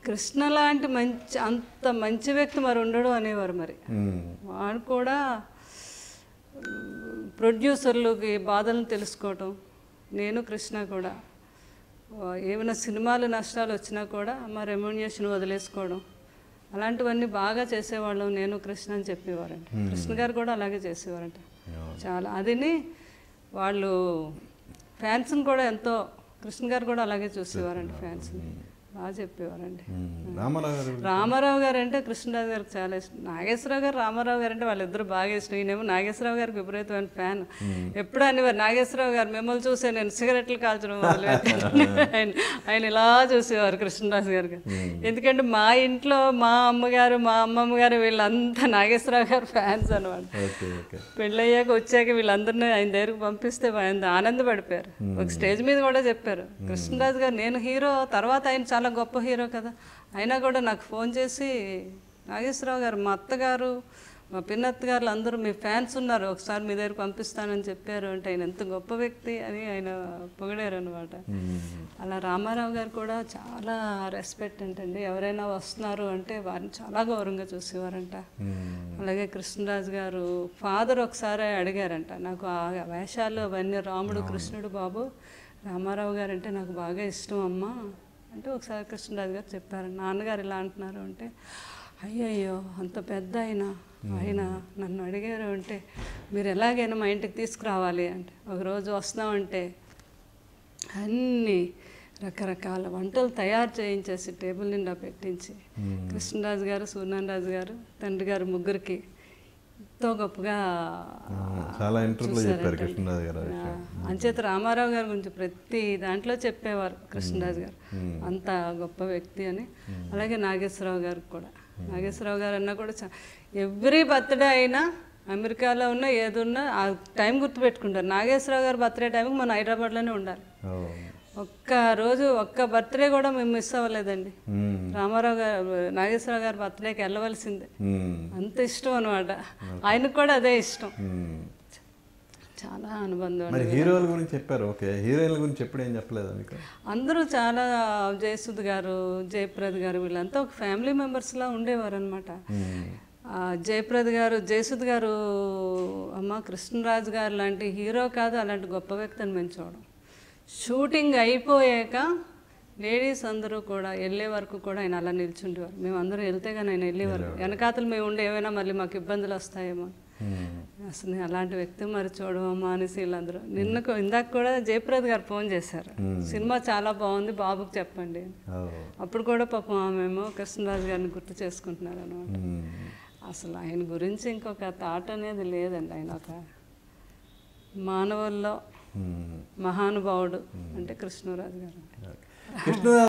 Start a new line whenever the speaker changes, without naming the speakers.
కృష్ణ లాంటి మంచి అంత మంచి వ్యక్తి మరి ఉండడు అనేవారు మరి
ఉమ్,
వాడు కూడా ప్రొడ్యూసర్లకి బాధలను తెలుసుకోవటం నేను కృష్ణ కూడా ఆ, ఏమైనా సినిమాలు నష్టాలు వచ్చినా కూడా మా రెమ్యూనియేషన్ వదిలేసుకోవడం అలాంటివన్నీ బాగా చేసేవాళ్ళం నేను కృష్ణ అని చెప్పేవారంట కృష్ణ గారు కూడా అలాగే చేసేవారంట చాలా అదిని వాళ్ళు ఫ్యాన్స్ని కూడా ఎంతో కృష్ణ గారు కూడా అలాగే చూసేవారంట ఫ్యాన్స్ని బాగా చెప్పేవారండి
ఉమ్. రామారావు గారు
రామారావు గారు అంటే కృష్ణరాజు గారికి చాలా ఇష్టం నాగేశ్వరరావు గారు రామారావు గారు అంటే వాళ్ళిద్దరు బాగా ఇష్టం ఈయనేమో నాగేశ్వరరావు గారికి విపరీతమైన ఫ్యాన్ ఎప్పుడు అనేవారు నాగేశ్వరరావు గారు మిమ్మల్ని చూసే నేను సిగరెట్లు కాల్చడం మొదలుపెట్టాను ఆయన ఆయన ఇలా చూసేవారు కృష్ణరాజు గారు ఎందుకంటే మా ఇంట్లో మా అమ్మగారు మా అమ్మమ్మ గారు వీళ్ళంతా నాగేశ్వరరావు గారు ఫ్యాన్స్ అనమాట
ఓకే ఓకే
పెళ్ళయ్యాక వచ్చాక వీళ్ళందరినీ ఆయన దగ్గరకు పంపిస్తే ఆయన ఆనందపడిపోయారు ఒక స్టేజ్ మీద కూడా చెప్పారు కృష్ణరాజు గారు నేను హీరో తర్వాత ఆయన చాలా గొప్ప హీరో కదా అయినా కూడా నాకు ఫోన్ చేసి నాగేశ్వరరావు గారు మా అత్తగారు మా పిన్నత్త గారు అందరూ మీ ఫ్యాన్స్ ఉన్నారు ఒకసారి మీ దగ్గరకు పంపిస్తానని చెప్పారు అంటే ఆయన ఎంత గొప్ప వ్యక్తి అని ఆయన పొగిడారు అనమాట అలా రామారావు గారు కూడా చాలా రెస్పెక్ట్ అంటండి ఎవరైనా వస్తున్నారు అంటే వారిని చాలా గౌరవంగా చూసేవారంట అలాగే కృష్ణరాజు గారు ఫాదర్ ఒకసారి అడిగారంట నాకు ఆ వేషాలు అవన్నీ రాముడు కృష్ణుడు బాబు రామారావు గారు అంటే నాకు బాగా ఇష్టం అమ్మా అంటే ఒకసారి కృష్ణరాజు గారు చెప్పారు నాన్నగారు ఇలా అంటున్నారు అంటే అయ్యయ్యో అంత పెద్ద ఆయన ఆయన నన్ను అడిగారు అంటే మీరు ఎలాగైనా మా ఇంటికి తీసుకురావాలి అంటే ఒకరోజు వస్తామంటే అన్ని రకరకాల వంటలు తయారు చేయించేసి టేబుల్ నిండా పెట్టించి కృష్ణరాజు గారు సూర్యనారాయణ రాజు గారు తండ్రి గారు ముగ్గురికి ఎంతో గొప్పగా
చాలా ఇంటర్వ్యూలో చెప్పారు కృష్ణరాజు గారు ఆ
ఆ,
విషయం.
అంచేత రామారావు గారి గురించి ప్రతి దాంట్లో చెప్పేవారు కృష్ణరాజు గారు అంత గొప్ప వ్యక్తి అని అలాగే నాగేశ్వరరావు గారికి కూడా నాగేశ్వరరావు గారు అన్నా కూడా ఎవ్రీ బర్త్డే అయినా అమెరికాలో ఉన్న ఏదున్నా ఆ టైం గుర్తుపెట్టుకుంటారు నాగేశ్వరరావు గారి బర్త్డే టైంకి మన హైదరాబాద్లోనే ఉండాలి
ఓ.
ఒక్క రోజు ఒక్క బర్త్డే కూడా మేము మిస్ అవ్వలేదండి
ఉమ్,
రామారావు గారు నాగేశ్వరరావు గారి బర్త్డేకి వెళ్ళవలసిందే
ఉమ్,
అంత ఇష్టం అనమాట ఆయనకు కూడా అదే ఇష్టం
ఉమ్.
చాలా అనుబంధం
మరి హీరోల గురించి చెప్పారు ఓకే హీరోయిన్ల గురించి ఎప్పుడు ఏం చెప్పలేదా మీకు
అందరూ చాలా జయసుద్ గారు జయప్రద్ గారు వీళ్ళంతా ఒక ఫ్యామిలీ మెంబర్స్లా ఉండేవారు అనమాట
ఉమ్,
జయప్రద్ గారు జయసుద్ గారు అమ్మ కృష్ణరాజు గారు లాంటి హీరో కాదు అలాంటి గొప్ప వ్యక్తిని మేము చూడం షూటింగ్ అయిపోయాక లేడీస్ అందరూ కూడా వెళ్ళే వరకు కూడా ఆయన అలా నిల్చుండేవారు మేము అందరం వెళ్తే కానీ ఆయన వెళ్ళేవారు వెనకాతలు మేము ఉండే ఏమైనా మళ్ళీ మాకు ఇబ్బందులు వస్తాయేమో
ఉమ్,
అసలు నేను అలాంటి వ్యక్తి మరి చూడమమ్మా అనేసి వీళ్ళందరూ నిన్న కొ- ఇందాక కూడా జయప్రద్ గారు ఫోన్ చేశారు సినిమా చాలా బాగుంది బాబుకి చెప్పండి అని.
ఓ.
అప్పుడు కూడా పాపం ఆమెమో కృష్ణరాజు గారిని గుర్తు చేసుకుంటున్నారు అనమాట
ఉమ్,
అసలు ఆయన గురించి ఇంకొక థాట్ అనేది లేదండి ఆయన ఒక మానవుల్లో
ఉమ్.
మహానుభావుడు అంటే కృష్ణరాజు గారు
కృష్ణ